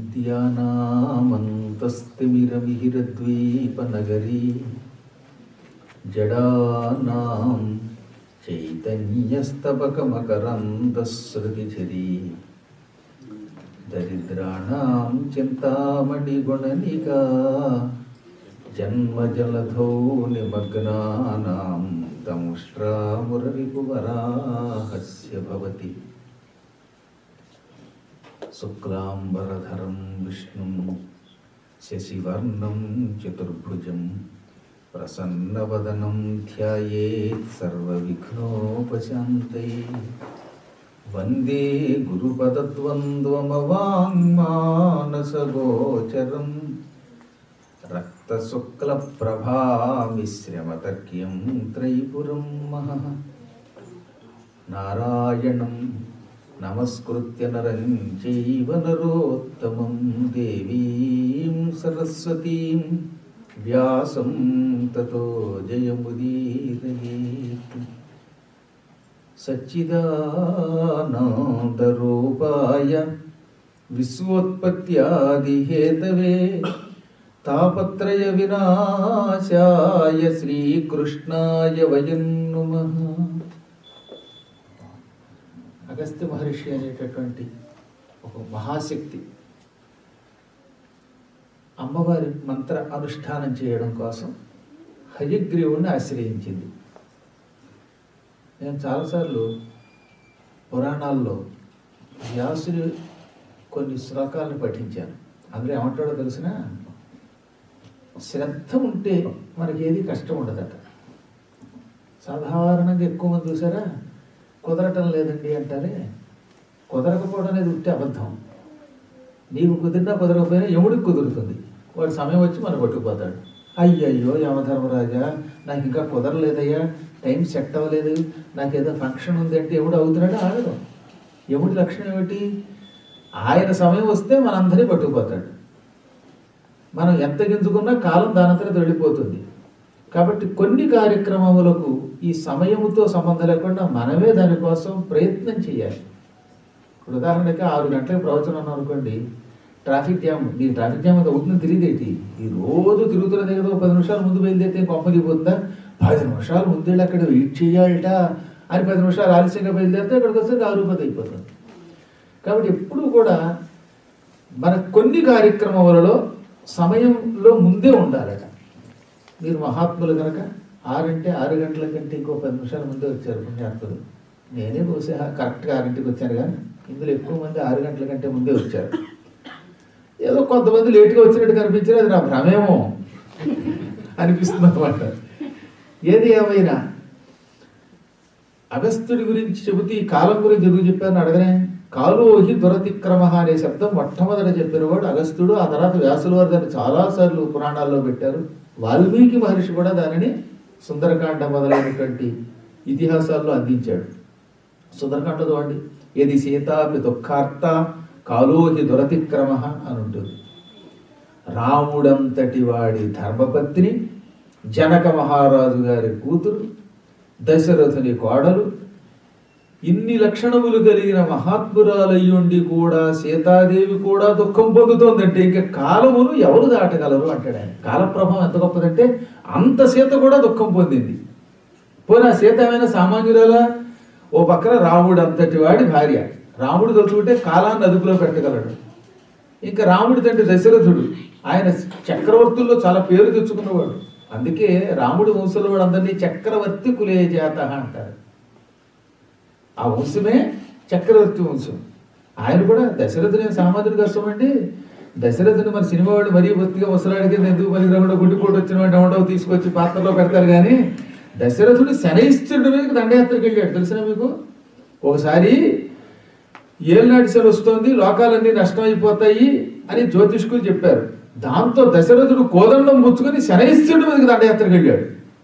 విద్యానామంతస్తిమిరమిహిరద్వీపనగరీ జడానాం చైతన్యస్తబకమకరందశ్రుతిఝరీ దరిద్రాణాం చింతామణిగుణనికా జన్మజలధౌ నిమగ్నానాం తంష్ట్రామురరిపువరాహస్య భవతి శుక్లాంబరధరం విష్ణుం శశివర్ణం చతుర్భుజం ప్రసన్నవదనం ధ్యాయేత్ సర్వవిఘ్నోపశాంతయే వందే గురుపదద్వంద్వమవాङ्మానసగోచరం రక్తశుక్లప్రభామిశ్రమతర్క్యం త్రైపురం మహః నారాయణం నమస్కృత్య నరం చైవ నరోత్తమం దేవీం సరస్వతీం వ్యాసం తతో జయముదీరయేత్ సచ్చిదానందరూపాయ విశ్వోత్పత్యాదిహేతవే తాపత్రయ వినాశాయ శ్రీకృష్ణాయ వయం నుమః అగస్త్య మహర్షి అనేటటువంటి ఒక మహాశక్తి అమ్మవారి మంత్ర అనుష్ఠానం చేయడం కోసం హయగ్రీవుణ్ణి ఆశ్రయించింది నేను చాలాసార్లు పురాణాల్లో వ్యాసుని కొన్ని శ్లోకాలను పఠించాను అందులో ఏమంటాడో తెలిసిన శ్రద్ధ ఉంటే మనకి ఏది కష్టం ఉండదట సాధారణంగా ఎక్కువ మంది చూసారా కుదరటం లేదండి అంటారే కుదరకపోవడం అనేది ఉట్టి అబద్ధం నీకు కుదిరినా కుదరకపోయినా యముడికి కుదురుతుంది వాడు సమయం వచ్చి మనం పట్టుకుపోతాడు అయ్యయ్యో యమధర్మరాజా నాకు ఇంకా కుదరలేదయ్యా టైం సెట్ అవ్వలేదు నాకు ఏదో ఫంక్షన్ ఉంది అంటే ఎముడు అవుతున్నాడు ఆగదు యముడి లక్షణం ఏమిటి ఆయన సమయం వస్తే మనందరినీ పట్టుకుపోతాడు మనం ఎంత గింజుకున్నా కాలం దానంతరం వెళ్ళిపోతుంది కాబట్టి కొన్ని కార్యక్రమములకు ఈ సమయముతో సంబంధం లేకుండా మనమే దానికోసం ప్రయత్నం చేయాలి ఇప్పుడు ఉదాహరణకి ఆరు గంటలకు ప్రవచనం అన్నాం అనుకోండి ట్రాఫిక్ జామ్ నీ ట్రాఫిక్ జామ్ అది అవుతుందని తెలియదేటి ఈ రోజు తిరుగుతున్నది కదా ఒక పది నిమిషాలు ముందు బయలుదేరితే గొప్ప దిగిపోతుందా పది నిమిషాలు ముందు అక్కడ వెయిట్ చేయాలట అని పది నిమిషాలు ఆలస్యంగా బయలుదేరితే అక్కడికి వస్తే ఆరు పది అయిపోతుంది కాబట్టి ఎప్పుడు కూడా మన కొన్ని కార్యక్రమాలలో సమయంలో ముందే ఉండాలట మీరు మహాత్ములు కనుక ఆరంటే ఆరు గంటల కంటే ఇంకో పది నిమిషాల ముందే వచ్చారు పుణ్యాత్ములు నేనే బహుశా కరెక్ట్గా ఆరింటికి వచ్చాను కానీ ఇందులో ఎక్కువ మంది ఆరు గంటల కంటే ముందే వచ్చారు ఏదో కొంతమంది లేట్గా వచ్చినట్టు కనిపించారు అది నా భ్రమేమో అనిపిస్తుంది అనమాట ఏది ఏమైనా అగస్త్యుడి గురించి చెబుతూ ఈ కాలం గురించి ఎందుకు చెప్పారని అడగనే కాలోహి దురతిక్రమ అనే శబ్దం మొట్టమొదట చెప్పిన వాడు అగస్త్యుడు ఆ తర్వాత వ్యాసుల వారు దాన్ని చాలాసార్లు పురాణాల్లో పెట్టారు వాల్మీకి మహర్షి కూడా దానిని సుందరకాండ మొదలైనటువంటి ఇతిహాసాల్లో అందించాడు సుందరకాండ చూడండి ఏది సీతాపి దుఃఖార్త కాలోహి దురతిక్రమ అని ఉంటుంది రాముడంతటి వాడి ధర్మపత్ని జనక మహారాజు గారి కూతురు దశరథుని కోడలు ఇన్ని లక్షణములు కలిగిన మహాత్మురాలయ్యుండి కూడా సీతాదేవి కూడా దుఃఖం పొందుతోందంటే ఇంకా కాలమును ఎవరు దాటగలరు అంటాడు ఆయన కాలప్రభావం ఎంత గొప్పదంటే అంత సీత కూడా దుఃఖం పొందింది పోనా సీత ఏమైనా సామాన్యురాలా ఓ పక్కన రాముడు అంతటి వాడి భార్య రాముడు తలుచుకుంటే కాలాన్ని అదుపులో పెట్టగలడు ఇంకా రాముడి తండ్రి దశరథుడు ఆయన చక్రవర్తుల్లో చాలా పేరు తెచ్చుకున్నవాడు అందుకే రాముడి వంశంలో వాడు అందరినీ చక్రవర్తి కులే జాత అంటారు ఆ వంశమే చక్రవర్తి వంశం ఆయన కూడా దశరథుని సామాన్యుడికి వస్తామండి దశరథుని మన సినిమా వాడు మరీ బొత్తిగా ముసలాడికి ఎందుకు పని రాకుండా గుండెపోటు వచ్చిన వాడు ఎవడో తీసుకొచ్చి పాత్రలో పెడతారు కానీ దశరథుడు శనైశ్చరుడి మీదకి దండయాత్రకు వెళ్ళాడు తెలిసిన మీకు ఒకసారి ఏళ్ళనాటి శని వస్తుంది లోకాలన్నీ నష్టమైపోతాయి అని జ్యోతిష్కులు చెప్పారు దాంతో దశరథుడు కోదండం పుచ్చుకొని శనైశ్చరుడి మీదకి దండయాత్రకు వెళ్ళాడు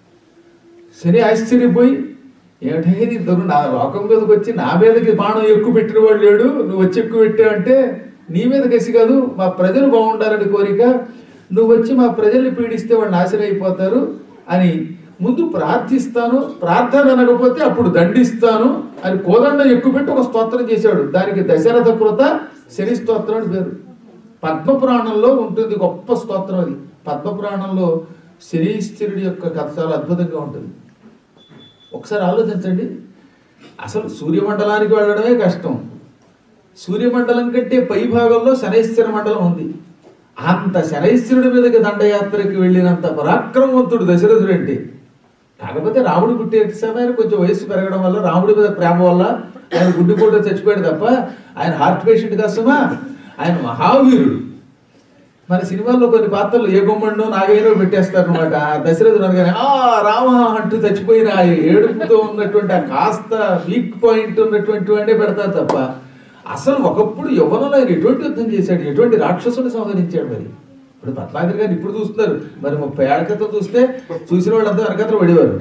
శని ఆశ్చర్యపోయి ఏమిటై నీ దొరు నా లోకం మీదకి వచ్చి నా మీదకి బాణం ఎక్కువ పెట్టిన వాడు లేడు నువ్వు వచ్చి ఎక్కువ పెట్టావంటే నీ మీద కసి కాదు మా ప్రజలు బాగుండాలని కోరిక నువ్వు వచ్చి మా ప్రజల్ని పీడిస్తే వాళ్ళు నాశనం అయిపోతారు అని ముందు ప్రార్థిస్తాను ప్రార్థన అనకపోతే అప్పుడు దండిస్తాను అని కోదండం ఎక్కువ పెట్టి ఒక స్తోత్రం చేశాడు దానికి దశరథ కృత శని స్తోత్రం అని పేరు పద్మపురాణంలో ఉంటుంది గొప్ప స్తోత్రం అది పద్మపురాణంలో శనీశ్వరుడి యొక్క కథ చాలా అద్భుతంగా ఉంటుంది ఒకసారి ఆలోచించండి అసలు సూర్యమండలానికి వెళ్ళడమే కష్టం సూర్యమండలం కంటే పై భాగంలో శనైశ్వర మండలం ఉంది అంత శనైశ్వరుడి మీదకి దండయాత్రకి వెళ్ళినంత పరాక్రమవంతుడు దశరథుడు అంటే కాకపోతే రాముడు పుట్టే సమయానికి కొంచెం వయసు పెరగడం వల్ల రాముడి మీద ప్రేమ వల్ల ఆయన గుడ్డిపోటు చచ్చిపోయాడు తప్ప ఆయన హార్ట్ పేషెంట్ కాసమా ఆయన మహావీరుడు మన సినిమాల్లో కొన్ని పాత్రలు ఏ బొమ్మడో నాగైనో పెట్టేస్తారు అనమాట దశరథుడు అనగానే ఆ రామ అంటూ చచ్చిపోయిన ఆ ఏడుపుతో ఉన్నటువంటి ఆ కాస్త వీక్ పాయింట్ ఉన్నటువంటి వాడే పెడతారు తప్ప అసలు ఒకప్పుడు యవ్వనంలో ఆయన ఎటువంటి యుద్ధం చేశాడు ఎటువంటి రాక్షసుని సంహరించాడు మరి ఇప్పుడు పద్మాగర్ గారిని ఇప్పుడు చూస్తున్నారు మరి ముప్పై ఏళ్ళ క్రితం చూస్తే చూసిన వాళ్ళంతా వెనకతలు పడేవారు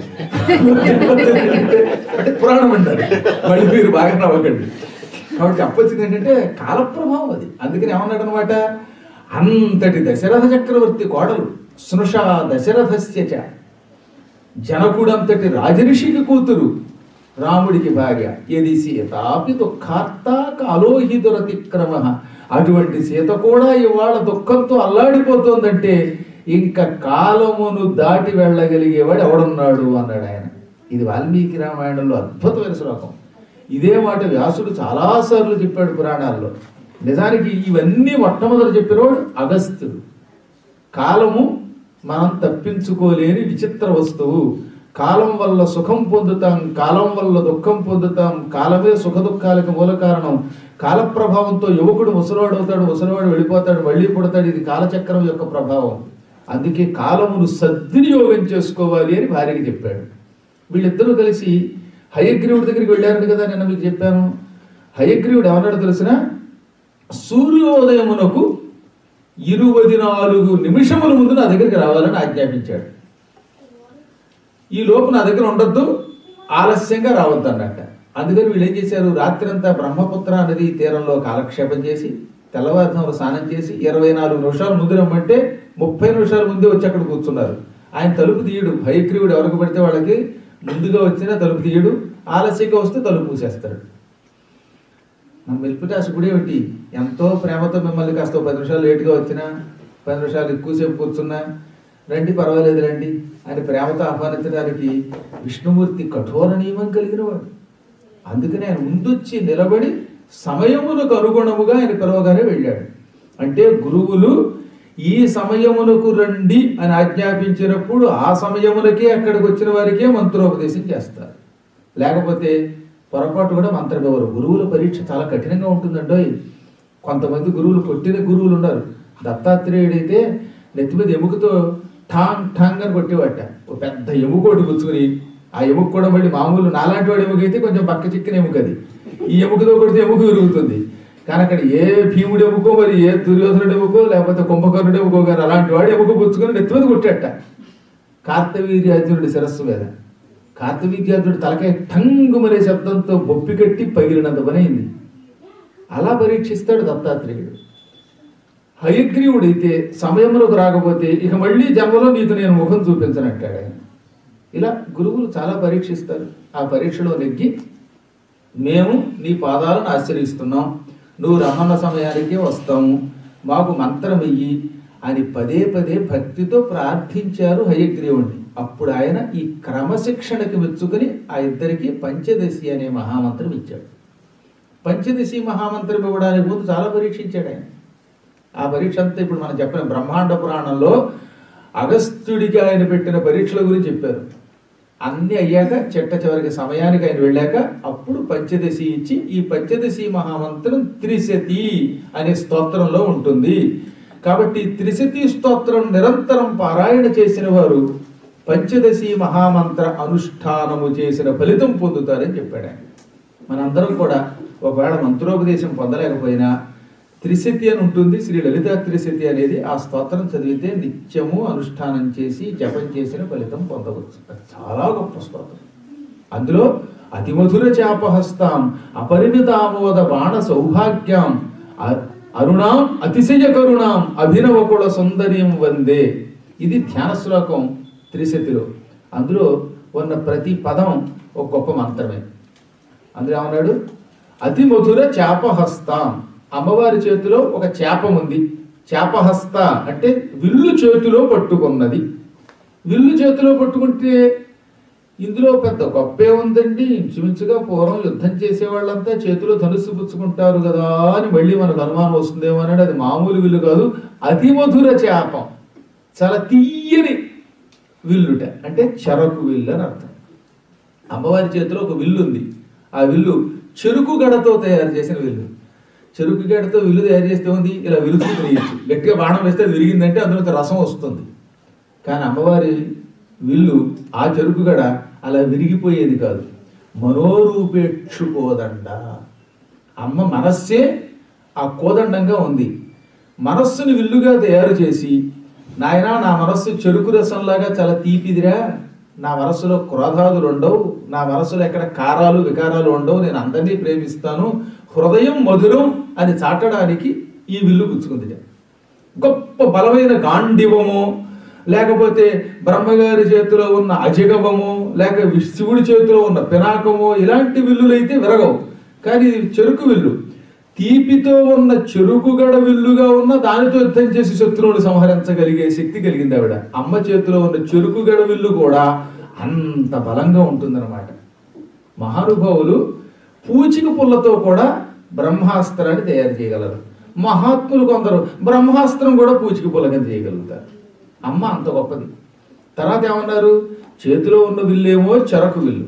అంటే పురాణం అంటారు మళ్ళీ మీరు బాగా నవ్వకండి కాబట్టి చెప్పొచ్చింది ఏంటంటే కాలప్రభావం అది అందుకని ఏమన్నాడు అనమాట అంతటి దశరథ చక్రవర్తి కోడలు స్నుష దశరథస్య చ జనకుడంతటి రాజరిషికి కూతురు రాముడికి భార్య ఇది సీతాపి దుఃఖార్త కాలోహి దురతిక్రమ అటువంటి సీత కూడా ఇవాళ దుఃఖంతో అల్లాడిపోతోందంటే ఇంకా కాలమును దాటి వెళ్ళగలిగేవాడు ఎవడున్నాడు అన్నాడు ఆయన ఇది వాల్మీకి రామాయణంలో అద్భుతమైన శ్లోకం ఇదే మాట వ్యాసుడు చాలాసార్లు చెప్పాడు పురాణాల్లో నిజానికి ఇవన్నీ మొట్టమొదటి చెప్పినవాడు అగస్త్యుడు కాలము మనం తప్పించుకోలేని విచిత్ర వస్తువు కాలం వల్ల సుఖం పొందుతాం కాలం వల్ల దుఃఖం పొందుతాం కాలమే సుఖ దుఃఖాలకు మూల కారణం కాల ప్రభావంతో యువకుడు ముసలివాడు అవుతాడు ముసలివాడు వెళ్ళిపోతాడు మళ్ళీ పుడతాడు ఇది కాలచక్రం యొక్క ప్రభావం అందుకే కాలమును సద్వినియోగం చేసుకోవాలి అని భార్యకి చెప్పాడు వీళ్ళిద్దరూ కలిసి హయగ్రీవుడి దగ్గరికి వెళ్ళారని కదా నిన్న మీకు చెప్పాను హయగ్రీవుడు ఏమన్నాడు తెలిసిన సూర్యోదయమునకు ఇరువై నాలుగు నిమిషముల ముందు నా దగ్గరికి రావాలని ఆజ్ఞాపించాడు ఈ లోపు నా దగ్గర ఉండొద్దు ఆలస్యంగా రావద్దు అన్నట్ట అందుకని వీళ్ళు ఏం చేశారు రాత్రంతా బ్రహ్మపుత్ర నది తీరంలో కాలక్షేపం చేసి తెల్లవారుజామున స్నానం చేసి ఇరవై నాలుగు నిమిషాలు ముందు రమ్మంటే ముప్పై నిమిషాల ముందే వచ్చి అక్కడ కూర్చున్నారు ఆయన తలుపు తీయడు భయక్రీవుడు ఎవరికి పడితే వాళ్ళకి ముందుగా వచ్చినా తలుపు తీయడు ఆలస్యంగా వస్తే తలుపు మూసేస్తాడు మన మెల్పిటాసు గుడి ఒకటి ఎంతో ప్రేమతో మిమ్మల్ని కాస్త ఓ పది నిమిషాలు లేటుగా వచ్చినా పది నిమిషాలు ఎక్కువసేపు కూర్చున్నా రండి పర్వాలేదు రండి అని ప్రేమతో ఆహ్వానించడానికి విష్ణుమూర్తి కఠోర నియమం కలిగిన వాడు అందుకని ఆయన ముందొచ్చి నిలబడి సమయమునకు అనుగుణముగా ఆయన పిలవగానే వెళ్ళాడు అంటే గురువులు ఈ సమయమునకు రండి అని ఆజ్ఞాపించినప్పుడు ఆ సమయములకే అక్కడికి వచ్చిన వారికే మంత్రోపదేశం చేస్తారు లేకపోతే పొరపాటు కూడా మంత్రగౌరవ గురువుల పరీక్ష చాలా కఠినంగా ఉంటుందండోయ్ కొంతమంది గురువులు కొట్టిన గురువులు ఉన్నారు దత్తాత్రేయుడైతే నెత్తి మీద ఎముకతో ఠాంగ్ ఠాంగ్ అని కొట్టేవాట ఒక పెద్ద ఎముకోటి పుచ్చుకుని ఆ ఎముక కూడా మళ్ళీ మామూలు నాలాంటి వాడి ఎముక అయితే కొంచెం పక్క చిక్కిన ఎముక అది ఈ ఎముకతో కొడితే ఎముక విరుగుతుంది కానీ అక్కడ ఏ భీముడు ఎముకో మరి ఏ దుర్యోధనుడు ఎముకో లేకపోతే కుంభకర్ణుడు ఎముకో కానీ అలాంటి వాడు ఎముక పుచ్చుకొని నెత్తి మీద కొట్టాట కార్తవీర్యార్జునుడి శిరస్సు మీద కార్తవీర్యార్జునుడి తలకాయ ఠంగుమనే శబ్దంతో బొప్పి కట్టి పగిలినంత పని అయింది అలా పరీక్షిస్తాడు దత్తాత్రేయుడు హయగ్రీవుడైతే సమయంలోకి రాకపోతే ఇక మళ్ళీ జన్మలో నీకు నేను ముఖం చూపించనంటాడు ఆయన ఇలా గురువులు చాలా పరీక్షిస్తారు ఆ పరీక్షలో నెగ్గి మేము నీ పాదాలను ఆశ్రయిస్తున్నాం నువ్వు రమణ సమయానికే వస్తాము మాకు మంత్రం ఇయ్యి అని పదే పదే భక్తితో ప్రార్థించారు హయగ్రీవుణ్ణి అప్పుడు ఆయన ఈ క్రమశిక్షణకి మెచ్చుకుని ఆ ఇద్దరికి పంచదశి అనే మహామంత్రం ఇచ్చాడు పంచదశి మహామంత్రం ఇవ్వడానికి ముందు చాలా పరీక్షించాడు ఆయన ఆ పరీక్ష అంతా ఇప్పుడు మనం చెప్పిన బ్రహ్మాండ పురాణంలో అగస్త్యుడికి ఆయన పెట్టిన పరీక్షల గురించి చెప్పారు అన్ని అయ్యాక చెట్ట చివరికి సమయానికి ఆయన వెళ్ళాక అప్పుడు పంచదశి ఇచ్చి ఈ పంచదశి మహామంత్రం త్రిశతి అనే స్తోత్రంలో ఉంటుంది కాబట్టి త్రిశతి స్తోత్రం నిరంతరం పారాయణ చేసిన వారు పంచదశి మహామంత్ర అనుష్ఠానము చేసిన ఫలితం పొందుతారని చెప్పాడు ఆయన మనందరం కూడా ఒకవేళ మంత్రోపదేశం పొందలేకపోయినా త్రిశతి అని ఉంటుంది శ్రీ లలిత త్రిశతి అనేది ఆ స్తోత్రం చదివితే నిత్యము అనుష్ఠానం చేసి జపం చేసిన ఫలితం పొందవచ్చు అది చాలా గొప్ప స్తోత్రం అందులో అతిమధుర చాపహస్తాం అపరిమితామోద బాణ సౌభాగ్యం అ- అరుణాం అతిశయ కరుణాం అభినవ కుల సుందరీం వందే ఇది ధ్యాన శ్లోకం త్రిశతిలో అందులో ఉన్న ప్రతి పదం ఒక గొప్ప మంత్రమే అందులో ఏమన్నాడు అతి మధుర చేపహస్తాం అమ్మవారి చేతిలో ఒక చేప ఉంది చేపహస్త అంటే విల్లు చేతిలో పట్టుకున్నది విల్లు చేతిలో పట్టుకుంటే ఇందులో పెద్ద గొప్పే ఉందండి ఇంచుమించుగా పూర్వం యుద్ధం చేసేవాళ్ళంతా చేతిలో ధనుస్సు పుచ్చుకుంటారు కదా అని మళ్ళీ మనకు అనుమానం వస్తుందేమో అనేది అది మామూలు విల్లు కాదు అతి మధుర చేపం చాలా తీయని విల్లుట అంటే చెరకు విల్లు అని అర్థం అమ్మవారి చేతిలో ఒక విల్లు ఉంది ఆ విల్లు చెరుకు గడతో తయారు చేసిన విల్లు చెరుకు గడతో విల్లు తయారు చేస్తే ఉంది ఇలా విరుచుకు తినేయచ్చు గట్టిగా బాణం వేస్తే అది విరిగిందంటే అందులో రసం వస్తుంది కానీ అమ్మవారి విల్లు ఆ చెరుకు గడ అలా విరిగిపోయేది కాదు మనోరూపేక్షు కోదండ అమ్మ మనస్సే ఆ కోదండంగా ఉంది మనస్సుని విల్లుగా తయారు చేసి నాయనా నా మనస్సు చెరుకు రసంలాగా చాలా తీపిదిరా నా మనస్సులో క్రోధాదులు ఉండవు నా మనస్సులో ఎక్కడ కారాలు వికారాలు ఉండవు నేను అందరినీ ప్రేమిస్తాను హృదయం మధురం అని చాటడానికి ఈ విల్లు గుచ్చుకుంది గొప్ప బలమైన గాండివము లేకపోతే బ్రహ్మగారి చేతిలో ఉన్న అజగవము లేక వి- శివుడి చేతిలో ఉన్న పినాకము ఇలాంటి విల్లులైతే విరగవు కానీ ఇది చెరుకు విల్లు తీపితో ఉన్న చెరుకు గడ విల్లుగా ఉన్న దానితో యుద్ధం చేసి శత్రువుని సంహరించగలిగే శక్తి కలిగింది ఆవిడ అమ్మ చేతిలో ఉన్న చెరుకు గడ విల్లు కూడా అంత బలంగా ఉంటుందన్నమాట మహానుభావులు పూచిక పుల్లతో కూడా బ్రహ్మాస్త్రాన్ని తయారు చేయగలరు మహాత్ములు కొందరు బ్రహ్మాస్త్రం కూడా పూచిక పుల్లగా చేయగలుగుతారు అమ్మ అంత గొప్పది తర్వాత ఏమన్నారు చేతిలో ఉన్న విల్లేమో చెరకు విల్లు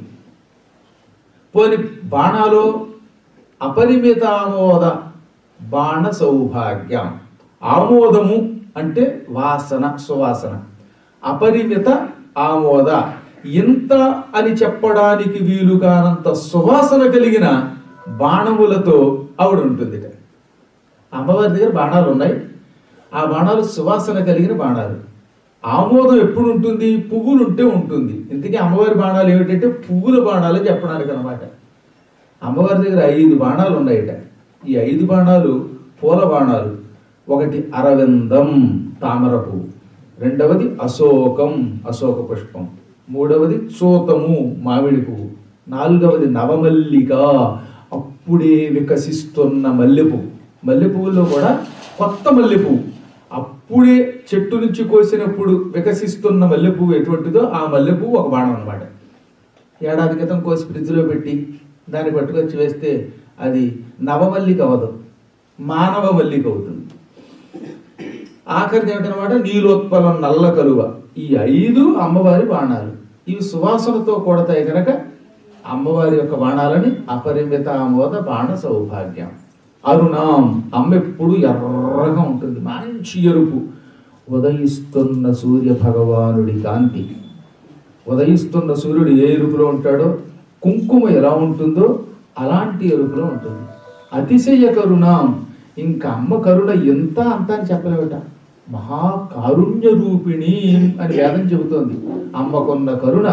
పోని బాణాలు అపరిమిత ఆమోద బాణ సౌభాగ్యం ఆమోదము అంటే వాసన సువాసన అపరిమిత ఆమోద ఇంత అని చెప్పడానికి వీలు కానంత సువాసన కలిగిన బాణములతో ఆవిడ ఉంటుంది అమ్మవారి దగ్గర బాణాలు ఉన్నాయి ఆ బాణాలు సువాసన కలిగిన బాణాలు ఆమోదం ఎప్పుడు ఉంటుంది పువ్వులు ఉంటే ఉంటుంది ఇంతకీ అమ్మవారి బాణాలు ఏమిటంటే పువ్వుల బాణాలు చెప్పడానికి అనమాట అమ్మవారి దగ్గర ఐదు బాణాలు ఉన్నాయట ఈ ఐదు బాణాలు పూల బాణాలు ఒకటి అరవిందం తామర పువ్వు రెండవది అశోకం అశోక పుష్పం మూడవది చూతము మామిడి పువ్వు నాలుగవది నవమల్లిక అప్పుడే వికసిస్తున్న మల్లెపువ్వు మల్లె పువ్వుల్లో కూడా కొత్త మల్లె పువ్వు అప్పుడే చెట్టు నుంచి కోసినప్పుడు వికసిస్తున్న మల్లె పువ్వు ఎటువంటిదో ఆ మల్లె పువ్వు ఒక బాణం అన్నమాట ఏడాది క్రితం కోసి ఫ్రిడ్జ్లో పెట్టి దాన్ని పట్టుకొచ్చి వేస్తే అది నవమల్లిక అవ్వదు మానవ మల్లిక అవుతుంది ఆఖరిది ఏమిటనమాట నీలోత్పలం నల్ల కలువ ఈ ఐదు అమ్మవారి బాణాలు ఇవి సువాసనతో కూడతాయి కనుక అమ్మవారి యొక్క బాణాలని అపరిమిత ఆమోద బాణ సౌభాగ్యం అరుణాం అమ్మ ఎప్పుడు ఎర్రగా ఉంటుంది మంచి ఎరుపు ఉదయిస్తున్న సూర్య భగవానుడి కాంతి ఉదయిస్తున్న సూర్యుడు ఏ ఎరుపులో ఉంటాడో కుంకుమ ఎలా ఉంటుందో అలాంటి ఎరుపులో ఉంటుంది అతిశయ కరుణాం ఇంకా అమ్మ కరుణ ఎంత అంత అని చెప్పలేవట మహాకారుణ్య రూపిణి అని వేదం చెబుతోంది అమ్మకున్న కరుణ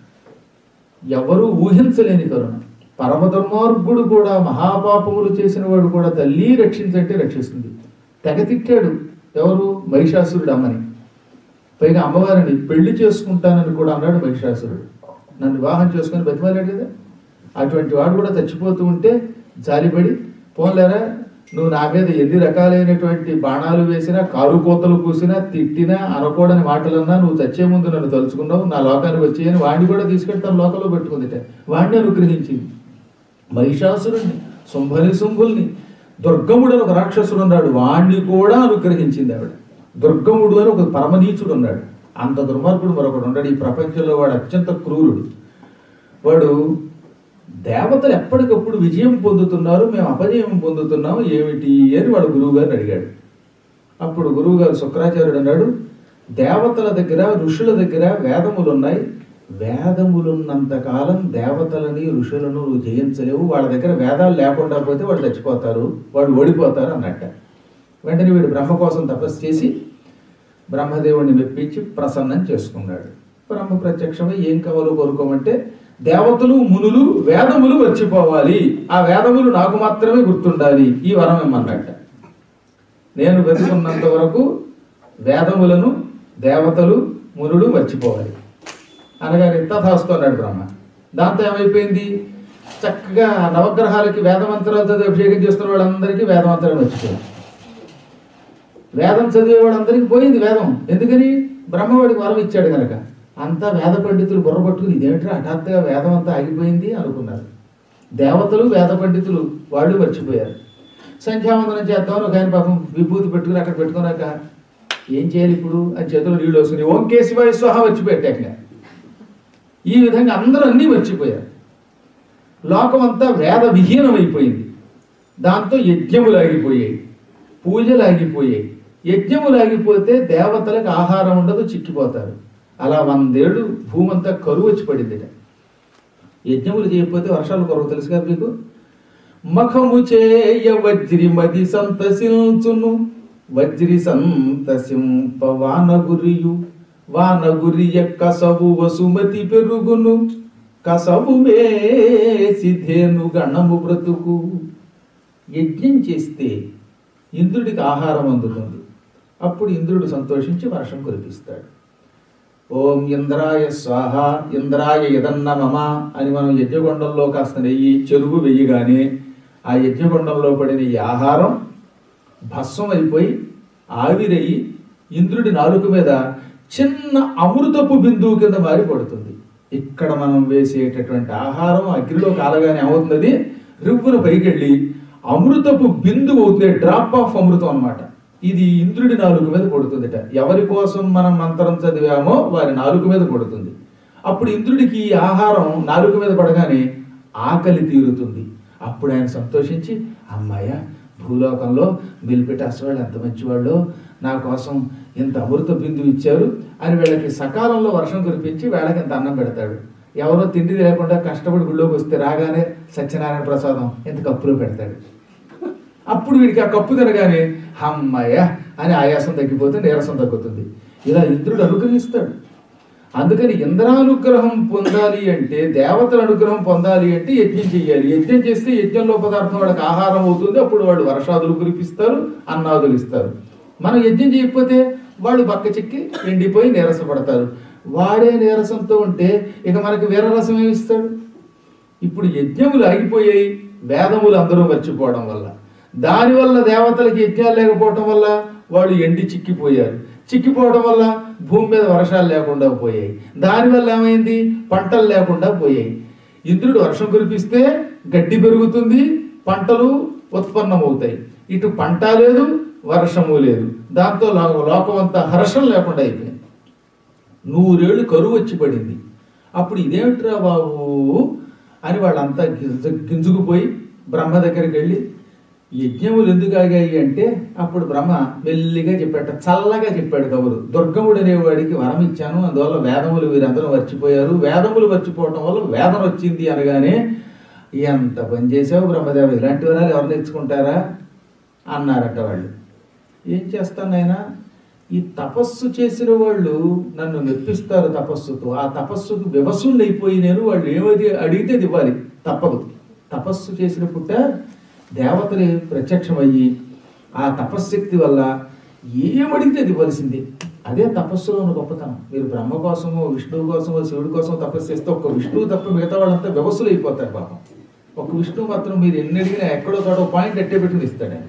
ఎవరు ఊహించలేని కరుణ పరమ దుర్మార్గుడు కూడా మహాపాపములు చేసిన వాడు కూడా తల్లి రక్షించంటే రక్షిస్తుంది తెగ తిట్టాడు ఎవరు మహిషాసురుడు అమ్మని పైగా అమ్మవారిని పెళ్లి చేసుకుంటానని కూడా అన్నాడు మహిషాసురుడు నన్ను వివాహం చేసుకొని బతిమాలాడు కదా అటువంటి వాడు కూడా చచ్చిపోతూ ఉంటే జాలిపడి పోలేరా నువ్వు నా మీద ఎన్ని రకాలైనటువంటి బాణాలు వేసినా కారు కోతలు కూసినా తిట్టినా అనకూడని మాటలన్నా నువ్వు చచ్చే ముందు నన్ను తలుచుకున్నావు నా లోకానికి వచ్చేయని వాడిని కూడా తీసుకెళ్ళి తన లోకంలో పెట్టుకుందిట వాడిని అనుగ్రహించింది మహిషాసురుణ్ణి శుంభని శుంభుల్ని దుర్గముడు అని ఒక రాక్షసుడు ఉన్నాడు వాణ్ణి కూడా అనుగ్రహించింది ఆవిడ దుర్గముడు అని ఒక పరమనీచుడు ఉన్నాడు అంత దుర్మార్గుడు మరొకడు ఉన్నాడు ఈ ప్రపంచంలో వాడు అత్యంత క్రూరుడు వాడు దేవతలు ఎప్పటికప్పుడు విజయం పొందుతున్నారు మేము అపజయం పొందుతున్నాం ఏమిటి అని వాడు గురువు గారిని అడిగాడు అప్పుడు గురువు గారు శుక్రాచార్యుడు అన్నాడు దేవతల దగ్గర ఋషుల దగ్గర వేదములు ఉన్నాయి వేదములున్నంత కాలం దేవతలని ఋషులను నువ్వు జయించలేవు వాళ్ళ దగ్గర వేదాలు లేకుండా పోతే వాడు చచ్చిపోతారు వాడు ఓడిపోతారు అన్నట్ట వెంటనే వీడు బ్రహ్మ కోసం తపస్సు చేసి బ్రహ్మదేవుడిని మెప్పించి ప్రసన్నం చేసుకున్నాడు బ్రహ్మ ప్రత్యక్షమై ఏం కావాలో కోరుకోమంటే దేవతలు మునులు వేదములు మర్చిపోవాలి ఆ వేదములు నాకు మాత్రమే గుర్తుండాలి ఈ వరం ఇమ్మన్నట్ట నేను వెతుకున్నంత వరకు వేదములను దేవతలు మునులు మర్చిపోవాలి అనగానే తథాస్తున్నాడు బ్రహ్మ దాంతో ఏమైపోయింది చక్కగా నవగ్రహాలకి వేదమంత్రాలతో అభిషేకం చేస్తున్న వాళ్ళందరికీ వేదమంత్రాలు మర్చిపోయారు వేదం చదివే వాళ్ళందరికీ పోయింది వేదం ఎందుకని బ్రహ్మవాడికి వరం ఇచ్చాడు కనుక అంతా వేద పండితులు బుర్ర పట్టుకుని ఇదేంట్రా హఠాత్తుగా వేదం అంతా ఆగిపోయింది అనుకున్నారు దేవతలు వేద పండితులు వాళ్ళు మర్చిపోయారు సంధ్యావందనం చేద్దామని ఒక ఆయన పాపం విభూతి పెట్టుకుని అక్కడ పెట్టుకున్నాక ఏం చేయాలి ఇప్పుడు అని చేతులు నీళ్ళు వస్తుంది ఓం కేశవాయ స్వహ వచ్చి పెట్టాక ఈ విధంగా అందరూ అన్నీ మర్చిపోయారు లోకం అంతా వేద విహీనమైపోయింది దాంతో యజ్ఞములు ఆగిపోయాయి పూజలు ఆగిపోయాయి యజ్ఞములు ఆగిపోతే దేవతలకు ఆహారం ఉండదు చిక్కిపోతారు అలా వందేళ్ళు భూమంతా కరువు వచ్చి పడిందిట యజ్ఞములు చేయకపోతే వర్షాలు కొరవ తెలుసు కదా మీకు మఖము చేయ వజ్రి మది సంతసించును వజ్రి సంతసింప వానగురియు వానగురియ కసవు వసుమతి పెరుగును కసవు వేసి ధేను గణము బ్రతుకు యజ్ఞం చేస్తే ఇంద్రుడికి ఆహారం అందుతుంది అప్పుడు ఇంద్రుడు సంతోషించి వర్షం కురిపిస్తాడు ఓం ఇంద్రాయ స్వాహ ఇంద్రాయ యదన్న మమ అని మనం యజ్ఞగొండంలో కాస్త నెయ్యి చెరుగు వెయ్యగానే ఆ యజ్ఞగొండంలో పడిన ఈ ఆహారం భస్మం అయిపోయి ఆవిరయ్యి ఇంద్రుడి నాలుక మీద చిన్న అమృతపు బిందువు కింద మారి పడుతుంది ఇక్కడ మనం వేసేటటువంటి ఆహారం అగ్నిలో కాలగానే ఏమవుతుంది రివ్వున పైకెళ్ళి అమృతపు బిందువు అవుతుంది డ్రాప్ ఆఫ్ అమృతం అన్నమాట ఇది ఇంద్రుడి నాలుగు మీద పడుతుందిట ఎవరి కోసం మనం మంత్రం చదివామో వారి నాలుగు మీద పడుతుంది అప్పుడు ఇంద్రుడికి ఈ ఆహారం నాలుగు మీద పడగానే ఆకలి తీరుతుంది అప్పుడు ఆయన సంతోషించి అమ్మాయ భూలోకంలో మిల్పిట అసలు ఎంత మంచివాళ్ళు నా కోసం ఇంత అమృత బిందువు ఇచ్చారు అని వీళ్ళకి సకాలంలో వర్షం కురిపించి వీళ్ళకి ఇంత అన్నం పెడతాడు ఎవరో తిండి లేకుండా కష్టపడి గుళ్ళోకి వస్తే రాగానే సత్యనారాయణ ప్రసాదం ఇంత కప్పులో పెడతాడు అప్పుడు వీడికి ఆ కప్పు తినగానే అమ్మయ్య అని ఆయాసం తగ్గిపోతే నీరసం తగ్గుతుంది ఇలా ఇంద్రుడు అనుగ్రహిస్తాడు అందుకని ఇంద్రానుగ్రహం పొందాలి అంటే దేవతల అనుగ్రహం పొందాలి అంటే యజ్ఞం చేయాలి యజ్ఞం చేస్తే యజ్ఞంలో పదార్థం వాళ్ళకి ఆహారం అవుతుంది అప్పుడు వాళ్ళు వర్షాదులు కురిపిస్తారు అన్నాదులు ఇస్తారు మనం యజ్ఞం చేయకపోతే వాళ్ళు బక్క చిక్కి ఎండిపోయి నీరసపడతారు వాడే నీరసంతో ఉంటే ఇక మనకి వీరరసం ఏమి ఇస్తాడు ఇప్పుడు యజ్ఞములు ఆగిపోయాయి వేదములు అందరూ మర్చిపోవడం వల్ల దానివల్ల దేవతలకి యజ్ఞాలు లేకపోవడం వల్ల వాళ్ళు ఎండి చిక్కిపోయారు చిక్కిపోవడం వల్ల భూమి మీద వర్షాలు లేకుండా పోయాయి దానివల్ల ఏమైంది పంటలు లేకుండా పోయాయి ఇంద్రుడు వర్షం కురిపిస్తే గడ్డి పెరుగుతుంది పంటలు ఉత్పన్నమవుతాయి ఇటు పంట లేదు వర్షము లేదు దాంతో లో- లోకం అంతా హర్షం లేకుండా అయిపోయింది నూరేళ్ళు కరువు వచ్చి పడింది అప్పుడు ఇదేమిట్రా బాబు అని వాళ్ళంతా గింజ- గింజుకుపోయి బ్రహ్మ దగ్గరికి వెళ్ళి యజ్ఞములు ఎందుకు ఆగాయి అంటే అప్పుడు బ్రహ్మ మెల్లిగా చెప్పాట చల్లగా చెప్పాడు కబురు దుర్గముడు అనేవాడికి వరం ఇచ్చాను అందువల్ల వేదములు వీరందరూ మర్చిపోయారు వేదములు మర్చిపోవటం వల్ల వేదన వచ్చింది అనగానే ఎంత పని చేసావు బ్రహ్మదేవ ఇలాంటి వరాలు ఎవరు నేర్చుకుంటారా అన్నారట వాళ్ళు ఏం చేస్తాను నాయనా ఈ తపస్సు చేసిన వాళ్ళు నన్ను మెప్పిస్తారు తపస్సుతో ఆ తపస్సుకు వివసులు అయిపోయి నేను వాళ్ళు ఏమది అడిగితే అది ఇవ్వాలి తప్పదు తపస్సు చేసిన పుట్ట దేవతలు ప్రత్యక్షమయ్యి ఆ తపశ్శక్తి వల్ల ఏమడిగితే అది ఇవ్వాల్సిందే అదే తపస్సులో ఉన్న గొప్పతనం మీరు బ్రహ్మ కోసమో విష్ణువు కోసమో శివుడి కోసమో తపస్సు చేస్తే ఒక్క విష్ణువు తప్ప మిగతా వాళ్ళంతా వ్యవస్థలు అయిపోతారు పాపం ఒక విష్ణువు మాత్రం మీరు ఎన్ని అడిగినా ఎక్కడో చోట పాయింట్ అట్టే పెట్టుకుని ఇస్తాడు ఆయన.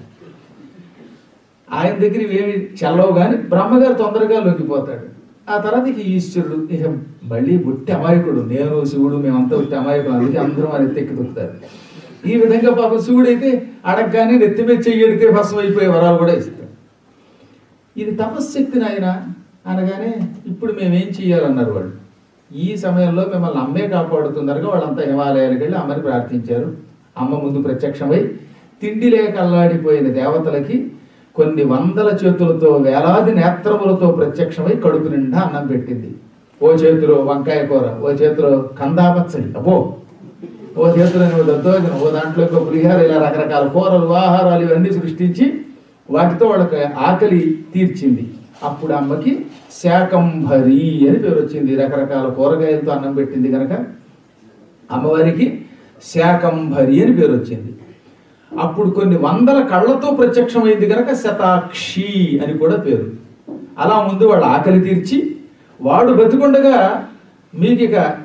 ఆయన దగ్గర ఇవేమి చల్లవు కానీ బ్రహ్మగారు తొందరగా లొంగిపోతాడు ఆ తర్వాత ఇక ఈశ్వరుడు ఇక మళ్ళీ బుట్టి అమాయకుడు నేను శివుడు మేమంతా బుట్టి అమాయకుడు అందుకే అందరం ఆయన ఎత్తెక్కి దొరుకుతారు ఈ విధంగా పాపం శివుడు అయితే అడగగానే నెత్తి మీద చెయ్యడితే భస్మం అయిపోయే వరాలు కూడా ఇస్తాడు ఇది తపశ్శక్తి నాయన అనగానే ఇప్పుడు మేమేం చేయాలన్నారు వాళ్ళు ఈ సమయంలో మిమ్మల్ని అమ్మే కాపాడుతుందనగా వాళ్ళంతా హిమాలయాలకు వెళ్ళి అమ్మని ప్రార్థించారు అమ్మ ముందు ప్రత్యక్షమై తిండి లేక అల్లాడిపోయిన దేవతలకి కొన్ని వందల చేతులతో వేలాది నేత్రములతో ప్రత్యక్షమై కడుపు నిండా అన్నం పెట్టింది ఓ చేతిలో వంకాయ కూర ఓ చేతిలో కందాపచ్చడి అబ్బో ఓ చేతిలో ఓ దద్దోజనం ఓ దాంట్లో ఒక పులిహార ఇలా రకరకాల కూరలు ఆహారాలు ఇవన్నీ సృష్టించి వాటితో వాళ్ళకి ఆకలి తీర్చింది అప్పుడు అమ్మకి శాకంభరి అని పేరు వచ్చింది రకరకాల కూరగాయలతో అన్నం పెట్టింది కనుక అమ్మవారికి శాకంభరి అని పేరు వచ్చింది అప్పుడు కొన్ని వందల కళ్ళతో ప్రత్యక్షమైంది కనుక శతాక్షి అని కూడా పేరు అలా ముందు వాళ్ళ ఆకలి తీర్చి వాడు బతికుండగా మీకు ఇక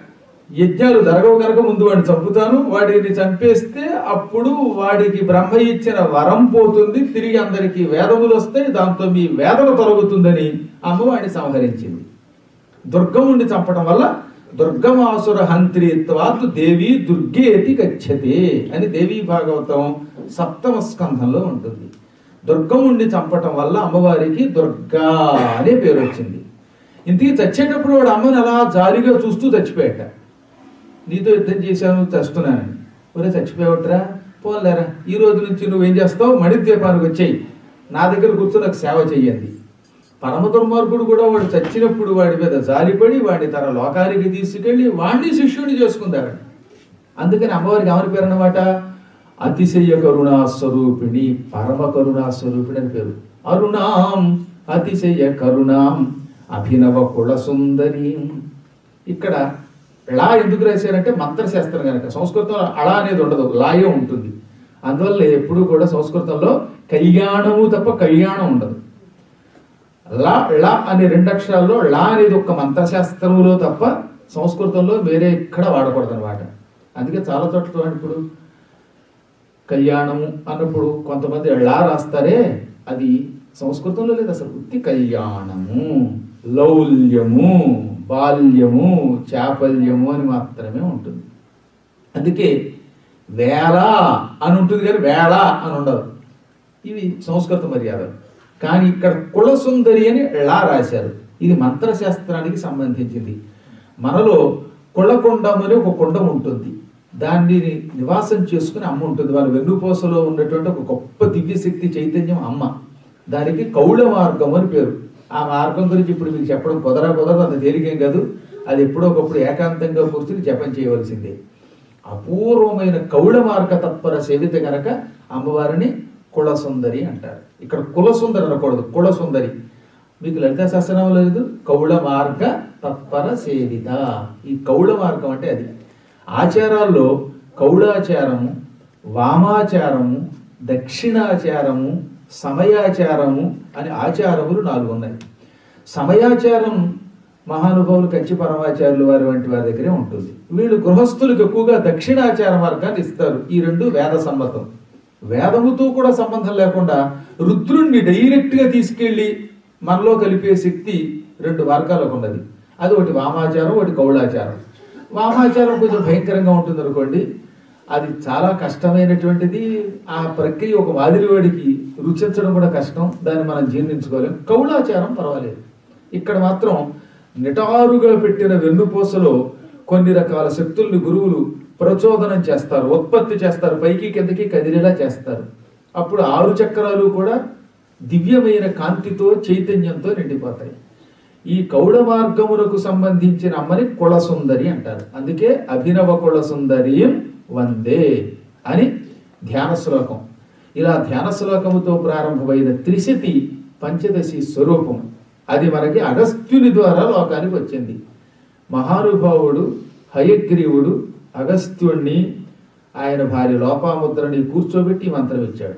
యజ్ఞాలు జరగవు కనుక ముందు వాడిని చంపుతాను వాడిని చంపేస్తే అప్పుడు వాడికి బ్రహ్మ ఇచ్చిన వరం పోతుంది తిరిగి అందరికీ వేదములు వస్తాయి దాంతో మీ వేదన తొలగుతుందని అమ్మ వాడిని సంహరించింది దుర్గముణ్ణి చంపడం వల్ల దుర్గమాసుర హంత్రిత్వాత్ దేవి దుర్గేతి గచ్చతే అని దేవీ భాగవతం సప్తమ స్కంధంలో ఉంటుంది దుర్గముణ్ణి చంపటం వల్ల అమ్మవారికి దుర్గా అనే పేరు వచ్చింది ఇంతకీ చచ్చేటప్పుడు వాడు అమ్మని అలా జాలిగా చూస్తూ చచ్చిపోయాట నీతో యుద్ధం చేశాను చస్తున్నానని ఒరే చచ్చిపోయావుట్రా పోలేరా ఈ రోజు నుంచి నువ్వేం చేస్తావు మణిద్వీపానికి వచ్చేయి నా దగ్గర కూర్చొని నాకు సేవ చెయ్యండి పరమ దుర్మార్గుడు కూడా వాడు చచ్చినప్పుడు వాడి మీద జాలిపడి వాడిని తన లోకానికి తీసుకెళ్లి వాడిని శిష్యుని చేసుకుందాడు అందుకని అమ్మవారికి ఎవరి పేరు అన్నమాట అతిశయ కరుణా స్వరూపిణి పరమ కరుణా స్వరూపిణి అని పేరు అరుణాం అతిశయ కరుణాం అభినవ కుల సుందరి ఇక్కడ లా ఎందుకు రాశారంటే మంత్రశాస్త్రం కనుక సంస్కృతంలో అళ అనేది ఉండదు లాయే ఉంటుంది అందువల్ల ఎప్పుడూ కూడా సంస్కృతంలో కళ్యాణము తప్ప కళ్యాణం ఉండదు లా ళ అనే రెండు అక్షరాల్లో ళ అనేది ఒక మంత్రశాస్త్రములో తప్ప సంస్కృతంలో వేరే ఎక్కడ వాడకూడదు అనమాట అందుకే చాలా చోట్ల చూడండి ఇప్పుడు కళ్యాణము అన్నప్పుడు కొంతమంది ళ రాస్తారే అది సంస్కృతంలో లేదు అసలు ఉత్తి కళ్యాణము లౌల్యము బాల్యము చాపల్యము అని మాత్రమే ఉంటుంది అందుకే వేళ అని ఉంటుంది కానీ వేళ అని ఉండదు ఇవి సంస్కృత మర్యాద కానీ ఇక్కడ కులసుందరి అని లా రాశారు ఇది మంత్రశాస్త్రానికి సంబంధించింది మనలో కుళకొండం అని ఒక కుండం ఉంటుంది దాన్ని నివాసం చేసుకుని అమ్మ ఉంటుంది వాళ్ళ వెన్నుపూసలో ఉన్నటువంటి ఒక గొప్ప దివ్యశక్తి చైతన్యం అమ్మ దానికి కౌళ మార్గం అని పేరు ఆ మార్గం గురించి ఇప్పుడు మీకు చెప్పడం కుదరా కుదరదు అంత తేలికేం కాదు అది ఎప్పుడో ఒకప్పుడు ఏకాంతంగా కూర్చుని జపం చేయవలసిందే అపూర్వమైన కౌళ మార్గ తత్పర సేవిత గనక అమ్మవారిని కులసుందరి అంటారు ఇక్కడ కులసుందరి అనకూడదు కులసుందరి మీకు లలితా శాస్త్రం లేదు కౌళ మార్గ తత్పర సేవిత ఈ కౌళ మార్గం అంటే అది ఆచారాల్లో కౌళాచారము వామాచారము దక్షిణాచారము సమయాచారము అని ఆచారములు నాలుగు ఉన్నాయి సమయాచారం మహానుభావులు కంచి పరమాచార్యులు వారి వంటి వారి దగ్గరే ఉంటుంది వీళ్ళు గృహస్థులకు ఎక్కువగా దక్షిణాచార మార్గాన్ని ఇస్తారు ఈ రెండు వేద సమ్మతం వేదముతో కూడా సంబంధం లేకుండా రుద్రుణ్ణి డైరెక్ట్గా తీసుకెళ్ళి మనలో కలిపే శక్తి రెండు మార్గాలకు ఉన్నది అది ఒకటి వామాచారం ఒకటి కౌళాచారం వామాచారం కొంచెం భయంకరంగా ఉంటుంది అనుకోండి అది చాలా కష్టమైనటువంటిది ఆ ప్రక్రియ ఒక వాదిరివాడికి రుచించడం కూడా కష్టం దాన్ని మనం జీర్ణించుకోలేం కౌళాచారం పర్వాలేదు ఇక్కడ మాత్రం నిటారుగా పెట్టిన వెన్నుపూసలో కొన్ని రకాల శక్తుల్ని గురువులు ప్రచోదనం చేస్తారు ఉత్పత్తి చేస్తారు పైకి కిందకి కదిలేలా చేస్తారు అప్పుడు ఆరు చక్రాలు కూడా దివ్యమైన కాంతితో చైతన్యంతో నిండిపోతాయి ఈ కౌడ మార్గమునకు సంబంధించిన అమ్మని కులసుందరి అంటారు అందుకే అభినవ కులసుందరీం వందే అని ధ్యాన శ్లోకం ఇలా ధ్యాన శ్లోకముతో ప్రారంభమైన త్రిశతి పంచదశి స్వరూపం అది మనకి అగస్త్యుని ద్వారా లోకానికి వచ్చింది మహానుభావుడు హయగ్రీవుడు అగస్త్యుణ్ణి ఆయన భార్య లోపాముద్రని కూర్చోబెట్టి ఈ మంత్రం ఇచ్చాడు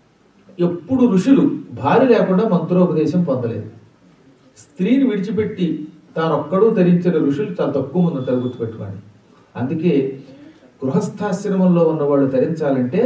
ఎప్పుడు ఋషులు భార్య లేకుండా మంత్రోపదేశం పొందలేదు స్త్రీని విడిచిపెట్టి తానొక్కడూ ధరించిన ఋషులు చాలా తక్కువ మంది ఉంటారు గుర్తుపెట్టుకోండి అందుకే గృహస్థాశ్రమంలో ఉన్నవాళ్ళు ధరించాలంటే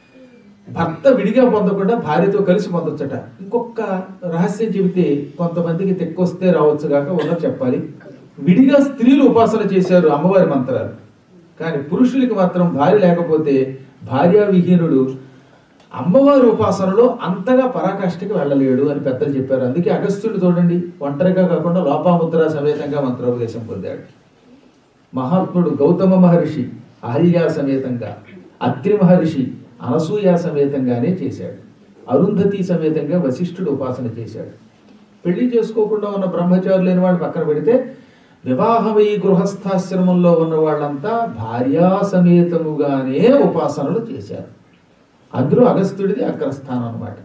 భర్త విడిగా పొందకుండా భార్యతో కలిసి పొందొచ్చట ఇంకొక రహస్యం చెబితే కొంతమందికి తెక్కొస్తే రావచ్చు కాక ఉన్నది చెప్పాలి విడిగా స్త్రీలు ఉపాసన చేశారు అమ్మవారి మంత్రాలు కానీ పురుషులకి మాత్రం భార్య లేకపోతే భార్యా విహీనుడు అమ్మవారి ఉపాసనలో అంతగా పరాకాష్ఠకి వెళ్ళలేడు అని పెద్దలు చెప్పారు అందుకే అగస్త్యుడు చూడండి ఒంటరిగా కాకుండా లోపాముద్ర సమేతంగా మంత్రోపదేశం పొందాడు మహాత్ముడు గౌతమ మహర్షి అహల్యా సమేతంగా అత్రి మహర్షి అనసూయ సమేతంగానే చేశాడు అరుంధతి సమేతంగా వశిష్ఠుడు ఉపాసన చేశాడు పెళ్లి చేసుకోకుండా ఉన్న బ్రహ్మచారులు లేని వాళ్ళు పక్కన పెడితే వివాహమై గృహస్థాశ్రమంలో ఉన్న వాళ్ళంతా భార్యా సమేతముగానే ఉపాసనలు చేశారు అందులో అగస్త్యుడిది అగ్రస్థానం అన్నమాట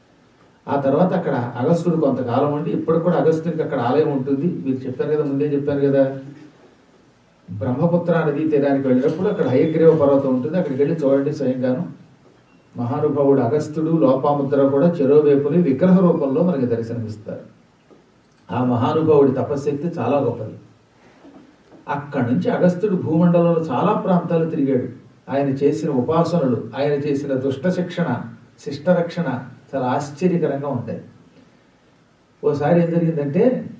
ఆ తర్వాత అక్కడ అగస్త్యుడు కొంతకాలం ఉండి ఇప్పటికి కూడా అగస్త్యుడికి అక్కడ ఆలయం ఉంటుంది మీరు చెప్పారు కదా ముందే చెప్పాను కదా బ్రహ్మపుత్ర నదీ తీరానికి వెళ్ళినప్పుడు అక్కడ హయగ్రీవ పర్వతం ఉంటుంది అక్కడికి వెళ్ళి చూడండి స్వయంగాను మహానుభావుడు అగస్త్యుడు లోపాముద్ర కూడా చెరోవేపుని విగ్రహ రూపంలో మనకి దర్శనమిస్తారు ఆ మహానుభావుడి తపశ్శక్తి చాలా గొప్పది అక్కడి నుంచి అగస్త్యుడు భూమండలంలో చాలా ప్రాంతాలు తిరిగాడు ఆయన చేసిన ఉపాసనలు ఆయన చేసిన దుష్ట శిక్షణ శిష్టరక్షణ చాలా ఆశ్చర్యకరంగా ఉంటాయి ఓసారి ఏం జరిగిందంటే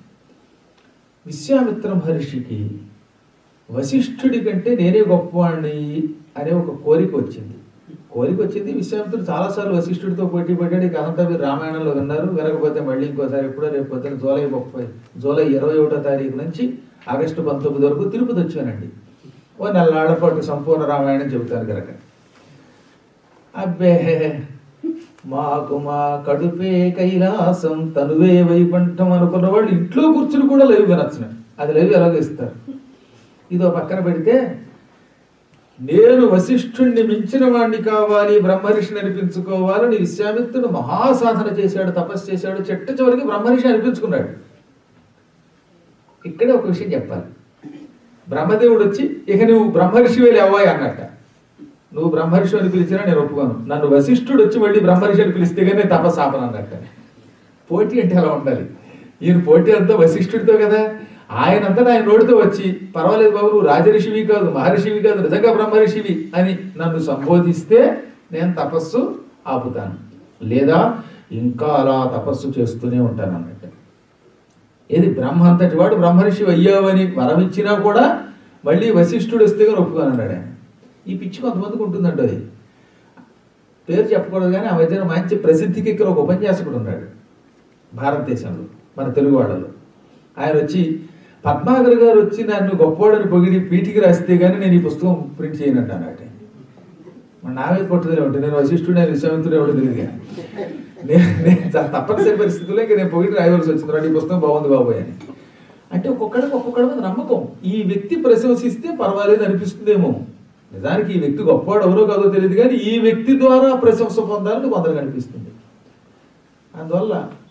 విశ్వామిత్ర మహర్షికి వశిష్ఠుడి కంటే నేనే గొప్పవాణ్ణి అనే ఒక కోరిక వచ్చింది కోరిక వచ్చింది విశ్వామిత్రుడు చాలాసార్లు వశిష్ఠుడితో పోటీ పడ్డాడు ఇక అదంతా మీరు రామాయణంలో విన్నారు వినకపోతే మళ్ళీ ఇంకోసారి ఎప్పుడో రేపు పొద్దున జూలై ముప్పై జూలై ఇరవై ఒకటో తారీఖు నుంచి ఆగస్టు పంతొమ్మిది వరకు తిరుపతి వచ్చానండి ఓ నెలనాళ్ల పాటు సంపూర్ణ రామాయణం చెబుతాను కనుక అబ్బే మాకు మా కడుపే కైలాసం తనువే వైకుంఠం అనుకున్న వాళ్ళు ఇంట్లో కూర్చుని కూడా లైవ్ వినొచ్చును అది లైవ్ ఎలాగో ఇస్తారు ఇదో పక్కన పెడితే నేను వశిష్ఠుణ్ణి మించిన వాణ్ణి కావాలి బ్రహ్మర్షిని అనిపించుకోవాలని విశ్వామిత్రుడు మహాసాధన చేశాడు తపస్సు చేశాడు చెట్ట చివరికి బ్రహ్మర్షి అనిపించుకున్నాడు ఇక్కడే ఒక విషయం చెప్పాలి బ్రహ్మదేవుడు వచ్చి ఇక నువ్వు బ్రహ్మర్షి వెళ్ళి అవ్వాయి అన్నట్ట నువ్వు బ్రహ్మర్షి అని పిలిచినా నేను ఒప్పుకోను నన్ను వశిష్ఠుడు వచ్చి మళ్ళీ బ్రహ్మర్షి అని పిలిస్తే కానీ నేను తపస్సు ఆపను అన్నట్ట పోటీ అంటే అలా ఉండాలి ఈయన పోటీ అంతా వశిష్ఠుడితో కదా ఆయనంతటా ఆయన నోటితో వచ్చి పర్వాలేదు బాబు నువ్వు రాజరిషివి కాదు మహర్షివి కాదు నిజంగా బ్రహ్మర్షివి అని నన్ను సంబోధిస్తే నేను తపస్సు ఆపుతాను లేదా ఇంకా అలా తపస్సు చేస్తూనే ఉంటాను అన్నట్టు ఏది బ్రహ్మ అంతటి వాడు బ్రహ్మర్షి అయ్యావని వరం ఇచ్చినా కూడా మళ్ళీ వశిష్ఠుడు వస్తే కానీ ఒప్పుకొని అన్నాడు ఆయన ఈ పిచ్చి కొంతమందికి ఉంటుందండి అది పేరు చెప్పకూడదు కానీ ఆ మధ్యన మంచి ప్రసిద్ధికి ఇక్కడ ఒక ఉపన్యాసకుడు ఉన్నాడు భారతదేశంలో మన తెలుగు వాళ్ళలో ఆయన వచ్చి పద్మాగర్ గారు వచ్చి నన్ను గొప్పవాడని పొగిడి పీటికి రాస్తే కానీ నేను ఈ పుస్తకం ప్రింట్ చేయనంట అన్నట్టు మరి నా మీద పట్టుదల ఉంటుంది నేను వశిష్ఠుడు నేను విశ్వామిత్రుడు ఎవడో తెలియదు కానీ నేను నేను చ- తప్పనిసరి పరిస్థితుల్లో ఇంకా నేను పొగిడి రాయవలసి వచ్చింది రండి ఈ పుస్తకం బాగుంది బాబోయ్ అని అంటే ఒక్కొక్కడికి ఒక్కొక్కడి మీద నమ్మకం ఈ వ్యక్తి ప్రశంసిస్తే పర్వాలేదు అనిపిస్తుందేమో నిజానికి ఈ వ్యక్తి గొప్పవాడు ఎవరో కాదో తెలియదు కానీ ఈ వ్యక్తి ద్వారా ప్రశంస పొందాలని కొందరికి అనిపిస్తుంది అందువల్ల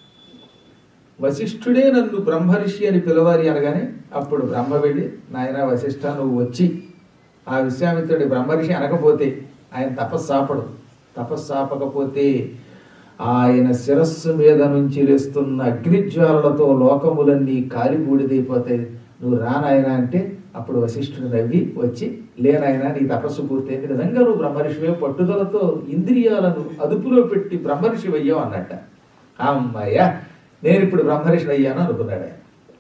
వశిష్ఠుడే నన్ను బ్రహ్మర్షి అని పిలవాలి అనగానే అప్పుడు బ్రహ్మ వెళ్ళి నాయన వశిష్ఠ నువ్వు వచ్చి ఆ విశ్వామిత్రుడి బ్రహ్మర్షి అనకపోతే ఆయన తపస్సాపడు తపస్సాపకపోతే ఆయన శిరస్సు మీద నుంచి లేస్తున్న అగ్నిజ్వాలలతో లోకములన్నీ కాలిబూడిదైపోతాయి నువ్వు రానాయన అంటే అప్పుడు వశిష్ఠుడు నవ్వి వచ్చి లేనాయన నీ తపస్సు పూర్తయింది నిజంగా నువ్వు బ్రహ్మర్షివే పట్టుదలతో ఇంద్రియాలను అదుపులో పెట్టి బ్రహ్మర్షి అయ్యావు అన్నట్ట అమ్మయ్యా నేను ఇప్పుడు బ్రహ్మర్షిని అయ్యాను అనుకున్నాడు ఆయన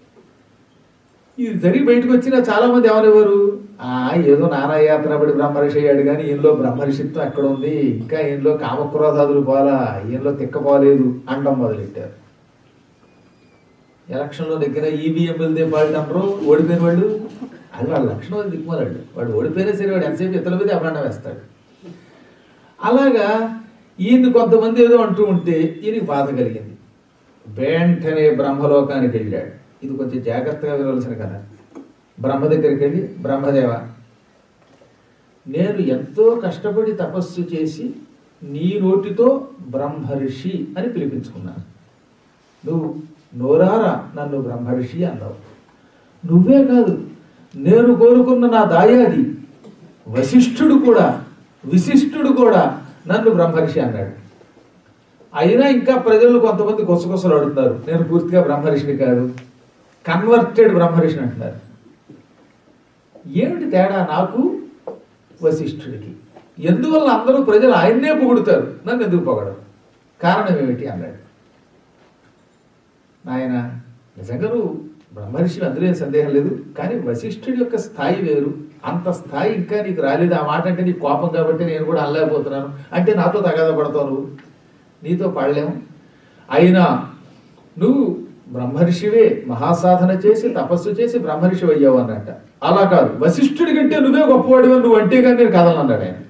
ఇది జరిగి బయటకు వచ్చిన చాలా మంది ఎవరెవరు ఆ ఏదో నానాయాత్ర పడి బ్రహ్మర్షి అయ్యాడు కానీ ఈయనలో బ్రహ్మర్షిత్వం ఎక్కడ ఉంది ఇంకా ఈయనలో కామక్రోధాదులు పోలా ఈయనలో తిక్కపోలేదు అండం మొదలెట్టారు ఎలక్షన్లో దగ్గర ఈవీఎంఎల్దే ఫాల్ట్ అంటారు ఓడిపోయిన వాళ్ళు అది వాళ్ళ లక్షణం అది దిక్కుమాలాడు వాడు ఓడిపోయినా సరే వాడు ఎంతసేపు ఇతరుల మీద అభాండం వేస్తాడు అలాగా ఈయన్ని కొంతమంది ఏదో అంటూ ఉంటే ఈయనకి బాధ కలిగింది వెంటనే బ్రహ్మలోకానికి వెళ్ళాడు ఇది కొంచెం జాగ్రత్తగా వినవలసిన కదా బ్రహ్మ దగ్గరికి వెళ్ళి బ్రహ్మదేవ నేను ఎంతో కష్టపడి తపస్సు చేసి నీ నోటితో బ్రహ్మర్షి అని పిలిపించుకున్నాను నువ్వు నోరారా నన్ను బ్రహ్మర్షి అన్నావు నువ్వే కాదు నేను కోరుకున్న నా దాయాది వశిష్ఠుడు కూడా విశిష్టుడు కూడా నన్ను బ్రహ్మర్షి అన్నాడు అయినా ఇంకా ప్రజలు కొంతమంది గుసగుసలు అడుగుతున్నారు నేను పూర్తిగా బ్రహ్మర్షిని కాదు కన్వర్టెడ్ బ్రహ్మర్షిని అంటున్నారు ఏమిటి తేడా నాకు వశిష్ఠుడికి ఎందువల్ల అందరూ ప్రజలు ఆయన్నే పొగుడుతారు నన్ను ఎందుకు పొగడరు కారణం ఏమిటి అన్నాడు నాయన నిజంగా నువ్వు బ్రహ్మర్షి అందులో ఏం సందేహం లేదు కానీ వశిష్ఠుడి యొక్క స్థాయి వేరు అంత స్థాయి ఇంకా నీకు రాలేదు ఆ మాట అంటే నీకు కోపం కాబట్టి నేను కూడా అనలేకపోతున్నాను అంటే నాతో తగాద పడతావు నువ్వు నీతో పడలేము అయినా నువ్వు బ్రహ్మర్షివే మహాసాధన చేసి తపస్సు చేసి బ్రహ్మర్షి అయ్యావు అన్నట్ట అలా కాదు వశిష్ఠుడి కంటే నువ్వే గొప్పవాడివి నువ్వు అంటే కానీ నేను కదలన్నాడు ఆయన